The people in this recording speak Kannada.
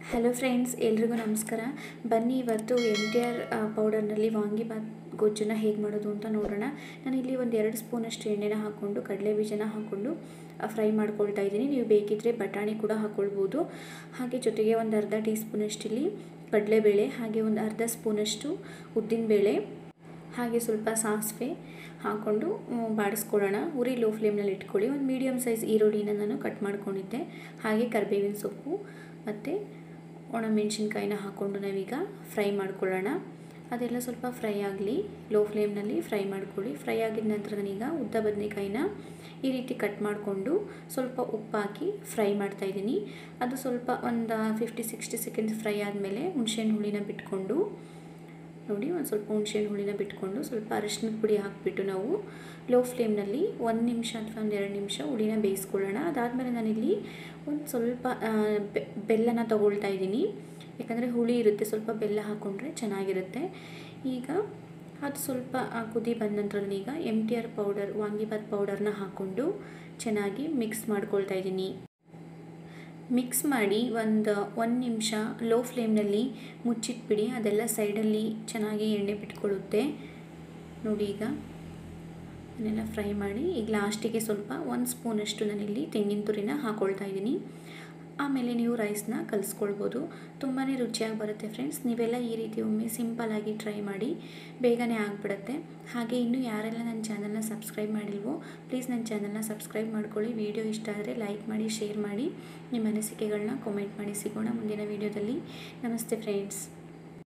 ಹಲೋ ಫ್ರೆಂಡ್ಸ್ ಎಲ್ರಿಗೂ ನಮಸ್ಕಾರ ಬನ್ನಿ ಇವತ್ತು ಎಮ್ ಟಿ ಆರ್ ಪೌಡರ್ನಲ್ಲಿ ವಾಂಗಿಬಾತ್ ಗೊಜ್ಜನ್ನ ಹೇಗೆ ಮಾಡೋದು ಅಂತ ನೋಡೋಣ ನಾನು ಇಲ್ಲಿ ಒಂದು ಎರಡು ಸ್ಪೂನಷ್ಟು ಎಣ್ಣೆನ ಹಾಕ್ಕೊಂಡು ಕಡಲೆ ಬೀಜನ ಹಾಕ್ಕೊಂಡು ಫ್ರೈ ಮಾಡ್ಕೊಳ್ತಾ ಇದ್ದೀನಿ ನೀವು ಬೇಕಿದ್ದರೆ ಬಟಾಣಿ ಕೂಡ ಹಾಕ್ಕೊಳ್ಬೋದು ಹಾಗೆ ಜೊತೆಗೆ ಒಂದು ಅರ್ಧ ಟೀ ಸ್ಪೂನಷ್ಟು ಇಲ್ಲಿ ಕಡಲೆಬೇಳೆ ಹಾಗೆ ಒಂದು ಅರ್ಧ ಸ್ಪೂನಷ್ಟು ಉದ್ದಿನಬೇಳೆ ಹಾಗೆ ಸ್ವಲ್ಪ ಸಾಸಿವೆ ಹಾಕ್ಕೊಂಡು ಮ್, ಬಾಡಿಸ್ಕೊಳ್ಳೋಣ ಉರಿ ಲೋ ಫ್ಲೇಮ್ನಲ್ಲಿ ಇಟ್ಕೊಳ್ಳಿ ಒಂದು ಮೀಡಿಯಮ್ ಸೈಜ್ ಈರುಳ್ಳಿನ ನಾನು ಕಟ್ ಮಾಡ್ಕೊಂಡಿದ್ದೆ ಹಾಗೆ ಕರಿಬೇವಿನ ಸೊಪ್ಪು ಮತ್ತು ಒಣಮೆಣಸಿನ್ಕಾಯಿನ ಹಾಕ್ಕೊಂಡು ನಾವೀಗ ಫ್ರೈ ಮಾಡ್ಕೊಳ್ಳೋಣ ಅದೆಲ್ಲ ಸ್ವಲ್ಪ ಫ್ರೈ ಆಗಲಿ ಲೋ ಫ್ಲೇಮ್ನಲ್ಲಿ ಫ್ರೈ ಮಾಡ್ಕೊಳ್ಳಿ ಫ್ರೈ ಆಗಿದ ನಂತರ ನಾನೀಗ ಉದ್ದ ಬದನೆಕಾಯಿನ ಈ ರೀತಿ ಕಟ್ ಮಾಡಿಕೊಂಡು ಸ್ವಲ್ಪ ಉಪ್ಪು ಹಾಕಿ ಫ್ರೈ ಮಾಡ್ತಾಯಿದ್ದೀನಿ ಅದು ಸ್ವಲ್ಪ ಒಂದು ಫಿಫ್ಟಿ ಸಿಕ್ಸ್ಟಿ ಸೆಕೆಂಡ್ಸ್ ಫ್ರೈ ಆದಮೇಲೆ ಹುಣಸೆಹಣ್ಣು ಹುಳಿನ ಬಿಟ್ಕೊಂಡು ನೋಡಿ ಒಂದು ಸ್ವಲ್ಪ ಹುಣಸೆಹಣ್ಣು ಹುಳಿನ ಬಿಟ್ಕೊಂಡು ಸ್ವಲ್ಪ ಅರಿಶಿನದ ಪುಡಿ ಹಾಕಿಬಿಟ್ಟು ನಾವು ಲೋ ಫ್ಲೇಮ್ನಲ್ಲಿ ಒಂದು ನಿಮಿಷ ಅಥವಾ ಒಂದು ಎರಡು ನಿಮಿಷ ಹುಳಿನ ಬೇಯಿಸ್ಕೊಳ್ಳೋಣ ಅದಾದಮೇಲೆ ನಾನಿಲ್ಲಿ ಒಂದು ಸ್ವಲ್ಪ ಆ, ಬೆ- ಬೆಲ್ಲನ ತಗೊಳ್ತಾ ಇದ್ದೀನಿ ಯಾಕಂದರೆ ಹುಳಿ ಇರುತ್ತೆ ಸ್ವಲ್ಪ ಬೆಲ್ಲ ಹಾಕ್ಕೊಂಡ್ರೆ ಚೆನ್ನಾಗಿರುತ್ತೆ ಈಗ ಅದು ಸ್ವಲ್ಪ ಆ, ಕುದಿ ಬಂದ ನಂತರ ನಾನೀಗ M T R powder vangibath ಪೌಡರ್ನ ಹಾಕ್ಕೊಂಡು ಚೆನ್ನಾಗಿ ಮಿಕ್ಸ್ ಮಾಡ್ಕೊಳ್ತಾ ಇದ್ದೀನಿ ಮಿಕ್ಸ್ ಮಾಡಿ ಒಂದು ಒಂದು ನಿಮಿಷ ಲೋ ಫ್ಲೇಮ್ನಲ್ಲಿ ಮುಚ್ಚಿಟ್ಬಿಡಿ ಅದೆಲ್ಲ ಸೈಡಲ್ಲಿ ಚೆನ್ನಾಗಿ ಎಣ್ಣೆ ಬಿಟ್ಕೊಳ್ಳುತ್ತೆ ನೋಡಿ ಈಗ ಅದನ್ನೆಲ್ಲ ಫ್ರೈ ಮಾಡಿ ಈಗ ಲಾಸ್ಟಿಗೆ ಸ್ವಲ್ಪ ಒಂದು ಸ್ಪೂನಷ್ಟು ನಾನಿಲ್ಲಿ ತೆಂಗಿನ ತುರಿನ ಹಾಕ್ಕೊಳ್ತಾ ಇದ್ದೀನಿ ಆಮೇಲೆ ನೀವು ರೈಸ್ನ ಕಲಿಸ್ಕೊಳ್ಬೋದು ತುಂಬಾ ರುಚಿಯಾಗಿ ಬರುತ್ತೆ ಫ್ರೆಂಡ್ಸ್ ನೀವೆಲ್ಲ ಈ ರೀತಿ ಒಮ್ಮೆ ಸಿಂಪಲ್ಲಾಗಿ ಟ್ರೈ ಮಾಡಿ ಬೇಗನೆ ಆಗಿಬಿಡುತ್ತೆ ಹಾಗೆ ಇನ್ನೂ ಯಾರೆಲ್ಲ ನನ್ನ ಚಾನಲ್ನ ಸಬ್ಸ್ಕ್ರೈಬ್ ಮಾಡಿಲ್ವೋ ಪ್ಲೀಸ್ ನನ್ನ ಚಾನಲ್ನ ಸಬ್ಸ್ಕ್ರೈಬ್ ಮಾಡ್ಕೊಳ್ಳಿ ವಿಡಿಯೋ ಇಷ್ಟ ಆದರೆ ಲೈಕ್ ಮಾಡಿ ಶೇರ್ ಮಾಡಿ ನಿಮ್ಮ ಅನಿಸಿಕೆಗಳನ್ನ ಕಾಮೆಂಟ್ ಮಾಡಿ ಸಿಗೋಣ ಮುಂದಿನ ವಿಡಿಯೋದಲ್ಲಿ ನಮಸ್ತೆ ಫ್ರೆಂಡ್ಸ್